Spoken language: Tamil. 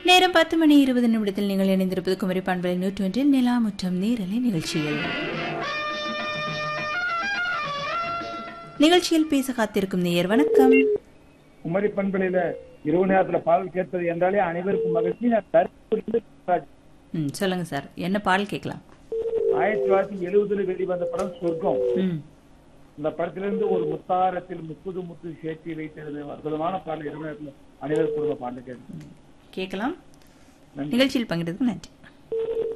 நேரம் பத்து மணி இருபது நிமிடத்தில் நீங்கள் இணைந்திருப்பது குமரி பண்பலை நூற்றொன்றில் நிலா முற்றம் நீரலை நிகழ்ச்சியில் நிகழ்ச்சியில் பேச காத்திருக்கும் நேயர் வணக்கம் குமரி பண்பலையில இரவு நேரத்துல பாடல் கேட்பது என்றாலே அனைவருக்கும் மகிழ்ச்சி நான் தருமபுரியிலிருந்து ராஜ். ம் சொல்லுங்க சார் என்ன பால் கேட்கலாம் ஆயிரத்தி தொள்ளாயிரத்தி எழுபதுல வெளிவந்த படம் சொர்க்கம் ம் இந்த படத்திலிருந்து ஒரு முத்தாரத்தில் முப்புது முத்து சேர்த்து வைத்திருந்த அற்புதமான பாடல் இரவு நேரத்துல அனைவருக்கும் பாடல் கேட்பது கேட்கலாம் நன்றி. நிகழ்ச்சியில் பங்கெடுத்ததுக்கு நன்றி